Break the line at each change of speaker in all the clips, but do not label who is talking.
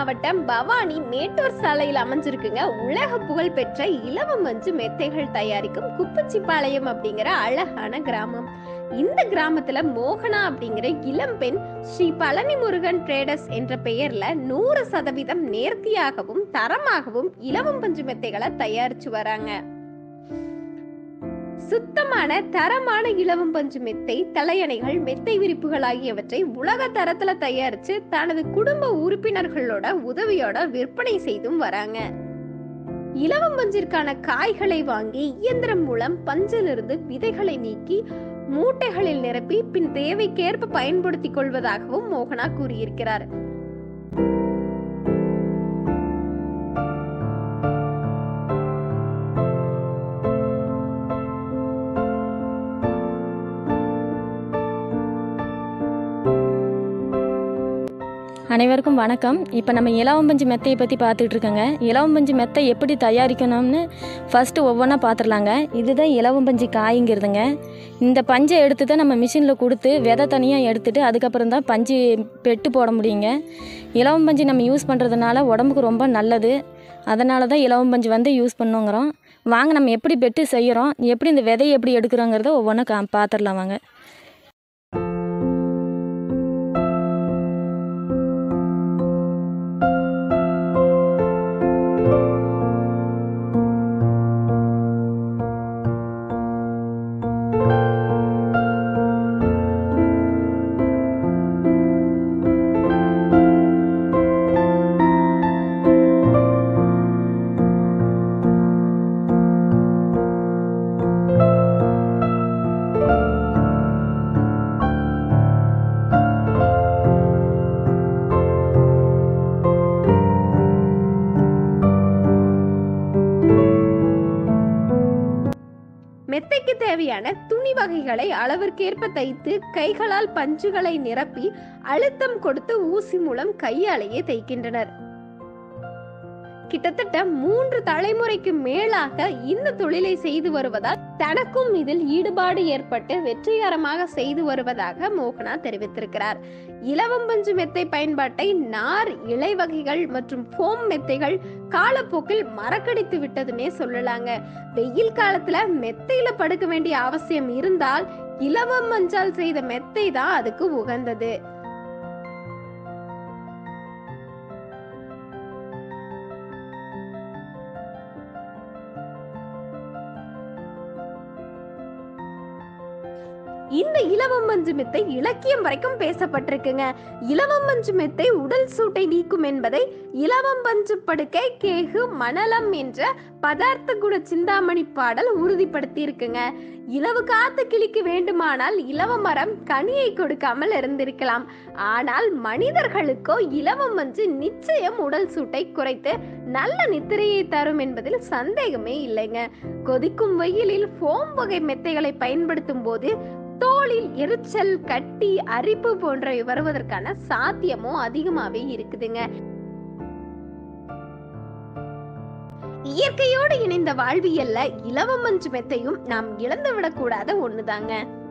மாவட்டம் பவானி மேட்டூர் சாலையில் அமைஞ்சிருக்குங்க உலக புகழ் பெற்ற இலவ மஞ்சு மெத்தைகள் தயாரிக்கும் குப்பச்சிப்பாளையம் அப்படிங்கிற அழகான கிராமம் இந்த கிராமத்துல மோகனா அப்படிங்கிற இளம்பெண் ஸ்ரீ பழனி முருகன் ட்ரேடர்ஸ் என்ற பெயர்ல நூறு சதவீதம் நேர்த்தியாகவும் தரமாகவும் இலவம் பஞ்சு மெத்தைகளை தயாரிச்சு வராங்க சுத்தமான தரமான இலவம் பஞ்சு மெத்தை தலையணைகள் மெத்தை விரிப்புகள் ஆகியவற்றை உலக தரத்துல தயாரிச்சு தனது குடும்ப உறுப்பினர்களோட உதவியோட விற்பனை செய்தும் வராங்க இலவம் பஞ்சிற்கான காய்களை வாங்கி இயந்திரம் மூலம் பஞ்சிலிருந்து விதைகளை நீக்கி மூட்டைகளில் நிரப்பி பின் தேவைக்கேற்ப பயன்படுத்திக் கொள்வதாகவும் மோகனா கூறியிருக்கிறார்
அனைவருக்கும் வணக்கம் இப்போ நம்ம இலவம்பஞ்சு மெத்தையை பற்றி பார்த்துட்டு இருக்கோங்க இலவம்பஞ்சு மெத்தை எப்படி தயாரிக்கணும்னு ஃபஸ்ட்டு ஒவ்வொன்றா பார்த்துடலாங்க இதுதான் இலவம்பஞ்சு காய்ங்கிறதுங்க இந்த பஞ்சை எடுத்து தான் நம்ம மிஷினில் கொடுத்து விதை தனியாக எடுத்துட்டு அதுக்கப்புறம் தான் பஞ்சு பெட்டு போட முடியுங்க இலவம்பஞ்சு நம்ம யூஸ் பண்ணுறதுனால உடம்புக்கு ரொம்ப நல்லது அதனால தான் இலவம்பஞ்சு வந்து யூஸ் பண்ணுங்கிறோம் வாங்க நம்ம எப்படி பெட்டு செய்கிறோம் எப்படி இந்த விதையை எப்படி எடுக்கிறோங்கிறத ஒவ்வொன்றா கா பார்த்துடலாம் வாங்க
மெத்தைக்கு தேவையான துணி வகைகளை அளவிற்கேற்ப தைத்து கைகளால் பஞ்சுகளை நிரப்பி அழுத்தம் கொடுத்து ஊசி மூலம் கையாலேயே தைக்கின்றனர் கிட்டத்தட்ட மூன்று தலைமுறைக்கு மேலாக இந்த தொழிலை செய்து வருவதால் தனக்கும் இதில் ஈடுபாடு ஏற்பட்டு வெற்றிகரமாக செய்து வருவதாக மோகனா தெரிவித்திருக்கிறார் இலவம்பஞ்சு மெத்தை பயன்பாட்டை நார் இலை வகைகள் மற்றும் ஃபோம் மெத்தைகள் காலப்போக்கில் மறக்கடித்து விட்டதுன்னே சொல்லலாங்க வெயில் காலத்துல மெத்தையில படுக்க வேண்டிய அவசியம் இருந்தால் இலவம் மஞ்சால் செய்த மெத்தை தான் அதுக்கு உகந்தது இந்த இலவம் மஞ்சு மெத்தை இலக்கியம் வரைக்கும் பேசப்பட்டிருக்குங்க இலவம் மஞ்சு மெத்தை உடல் சூட்டை நீக்கும் என்பதை இலவம் பஞ்சு படுக்கை கேகு மணலம் என்ற பதார்த்த குண சிந்தாமணி பாடல் உறுதிப்படுத்தி இருக்குங்க இலவு காத்து கிளிக்கு வேண்டுமானால் இலவ மரம் கனியை கொடுக்காமல் இருந்திருக்கலாம் ஆனால் மனிதர்களுக்கோ இலவம் மஞ்சு நிச்சயம் உடல் சூட்டை குறைத்து நல்ல நித்திரையை தரும் என்பதில் சந்தேகமே இல்லைங்க கொதிக்கும் வெயிலில் ஃபோம் வகை மெத்தைகளை பயன்படுத்தும் போது தோலில் எரிச்சல் கட்டி அரிப்பு போன்றவை வருவதற்கான சாத்தியமும் அதிகமாவே இருக்குதுங்க இயற்கையோடு இணைந்த வாழ்வியல்ல இலவம் மஞ்சு மெத்தையும் நாம் இழந்து விடக்கூடாத ஒண்ணுதாங்க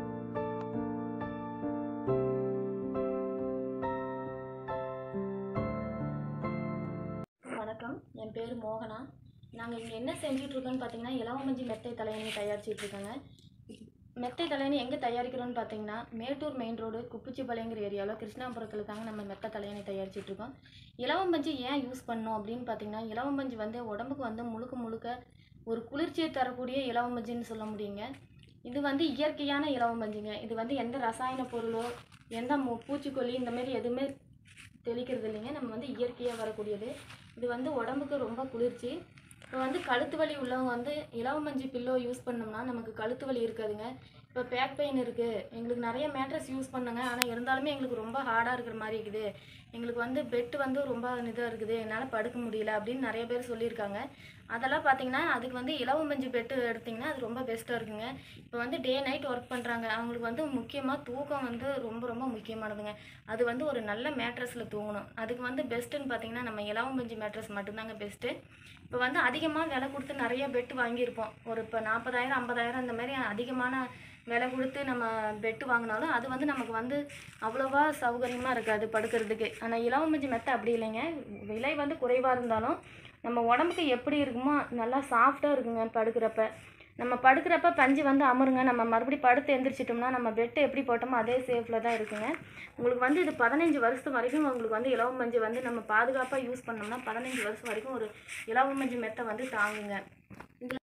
வணக்கம் என் பேர் மோகனா நாங்கள் இங்கே என்ன செஞ்சிட்ருக்கோன்னு பார்த்தீங்கன்னா இலவமஞ்சி மெத்தை தலையணி தயாரிச்சிட்ருக்கோங்க மெத்தை தலையணி எங்கே தயாரிக்கிறோன்னு பார்த்தீங்கன்னா மேட்டூர் மெயின் ரோடு குப்பிச்சிப்பாளையங்கிற ஏரியாவில் கிருஷ்ணாபுரத்தில் தாங்க நம்ம மெத்தை தலையணி தயாரிச்சிட்ருக்கோம் இலவம்பஞ்சு ஏன் யூஸ் பண்ணோம் அப்படின்னு பார்த்தீங்கன்னா இலவம்பஞ்சு வந்து உடம்புக்கு வந்து முழுக்க முழுக்க ஒரு குளிர்ச்சியை தரக்கூடிய இலவம்பஞ்சுன்னு சொல்ல முடியுங்க இது வந்து இயற்கையான இலவம்பஞ்சுங்க இது வந்து எந்த ரசாயன பொருளோ எந்த மு- பூச்சிக்கொல்லி இந்த மாதிரி எதுவுமே தெளிக்கிறது இல்லைங்க நம்ம வந்து இயற்கையாக வரக்கூடியது இது வந்து உடம்புக்கு ரொம்ப குளிர்ச்சி இப்போ வந்து கழுத்து வலி உள்ளவங்க வந்து இலவமஞ்சி பில்லோ யூஸ் பண்ணோம்னா நமக்கு கழுத்து வலி இருக்காதுங்க இப்போ பேக் பெயின் இருக்குது எங்களுக்கு நிறைய மேட்ரஸ் யூஸ் பண்ணுங்க ஆனால் இருந்தாலுமே எங்களுக்கு ரொம்ப ஹார்டாக இருக்கிற மாதிரி இருக்குது எங்களுக்கு வந்து பெட் வந்து ரொம்ப இதாக இருக்குது என்னால் படுக்க முடியல அப்படின்னு நிறைய பேர் சொல்லியிருக்காங்க அதெல்லாம் பார்த்தீங்கன்னா அதுக்கு வந்து இலவமஞ்சு பெட்டு எடுத்திங்கன்னா அது ரொம்ப பெஸ்ட்டாக இருக்குங்க இப்போ வந்து டே நைட் ஒர்க் பண்ணுறாங்க அவங்களுக்கு வந்து முக்கியமாக தூக்கம் வந்து ரொம்ப ரொம்ப முக்கியமானதுங்க அது வந்து ஒரு நல்ல மேட்ரஸில் தூங்கணும் அதுக்கு வந்து பெஸ்ட்டுன்னு பார்த்தீங்கன்னா நம்ம இலவமஞ்சு மேட்ரஸ் மட்டும்தாங்க பெஸ்ட்டு இப்போ வந்து அதிகமாக விலை கொடுத்து நிறைய பெட்டு வாங்கியிருப்போம் ஒரு இப்போ நாற்பதாயிரம் ஐம்பதாயிரம் இந்த மாதிரி அதிகமான விலை கொடுத்து நம்ம பெட்டு வாங்கினாலும் அது வந்து நமக்கு வந்து அவ்வளோவா சௌகரியமாக இருக்காது படுக்கிறதுக்கு ஆனால் இலவமஞ்சி மெத்தை அப்படி இல்லைங்க விலை வந்து குறைவாக இருந்தாலும் நம்ம உடம்புக்கு எப்படி இருக்குமோ நல்லா சாஃப்டாக இருக்குங்க படுக்கிறப்ப நம்ம படுக்கிறப்ப பஞ்சு வந்து அமருங்க நம்ம மறுபடியும் படுத்து எந்திரிச்சிட்டோம்னா நம்ம பெட்டு எப்படி போட்டோமோ அதே சேஃபில் தான் இருக்குங்க உங்களுக்கு வந்து இது பதினஞ்சு வருஷத்து வரைக்கும் உங்களுக்கு வந்து இலவ மஞ்சு வந்து நம்ம பாதுகாப்பாக யூஸ் பண்ணோம்னா பதினஞ்சு வருஷம் வரைக்கும் ஒரு இலவ மஞ்சு மெத்தை வந்து தாங்குங்க